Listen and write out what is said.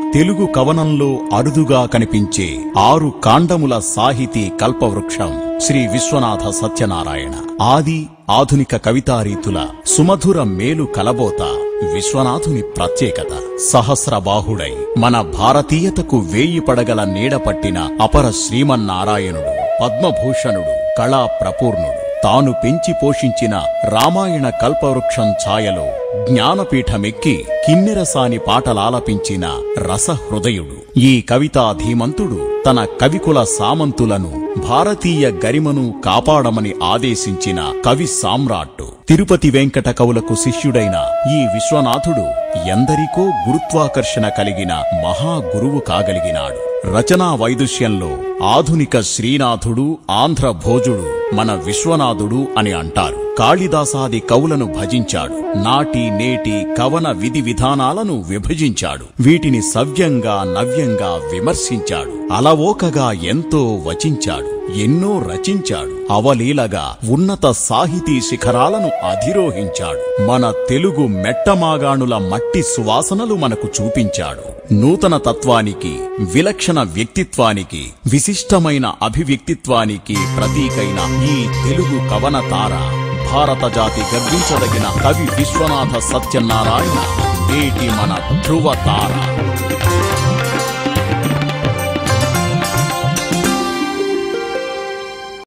తెలుగు కవనంలో అరుదుగా కనిపించే ఆరు కాండముల సాహితీ కల్పవృక్షం శ్రీ విశ్వనాథ సత్యనారాయణ ఆది ఆధునిక కవితారీతుల సుమధుర మేలు కలబోత విశ్వనాథుని ప్రత్యేకత సహస్రబాహుడై మన భారతీయతకు వేయి పడగల నీడ పట్టిన అపర శ్రీమన్నారాయణుడు పద్మభూషణుడు కళా ప్రపూర్ణుడు తాను పెంచి పోషించిన రామాయణ కల్పవృక్షం ఛాయలో జ్ఞానపీఠమెక్కి కిన్నెరసాని పాటలాలపించిన రసహృదయుడు ఈ కవితా ధీమంతుడు తన కవికుల సామంతులను భారతీయ గరిమను కాపాడమని ఆదేశించిన కవి సామ్రాట్టు తిరుపతి వెంకట కవులకు శిష్యుడైన ఈ విశ్వనాథుడు ఎందరికో గురుత్వాకర్షణ కలిగిన మహాగురువు కాగలిగినాడు రచనా వైదుష్యంలో ఆధునిక శ్రీనాథుడు ఆంధ్ర భోజుడు మన విశ్వనాథుడు అని అంటారు కాళిదాసాది కవులను భజించాడు నాటి నేటి కవన విధి విధానాలను విభజించాడు వీటిని సవ్యంగా నవ్యంగా విమర్శించాడు అలవోకగా ఎంతో వచించాడు ఎన్నో రచించాడు అవలీలగా ఉన్నత సాహితీ శిఖరాలను అధిరోహించాడు మన తెలుగు మెట్టమాగాణుల మట్టి సువాసనలు మనకు చూపించాడు నూతన తత్వానికి విలక్షణ వ్యక్తిత్వానికి విశిష్టమైన అభివ్యక్తిత్వానికి ప్రతీకైన ఈ తెలుగు కవన తార భారత జాతి గర్వించదగిన కవి విశ్వనాథ సత్యనారాయణ నేటి మన ధ్రువ తార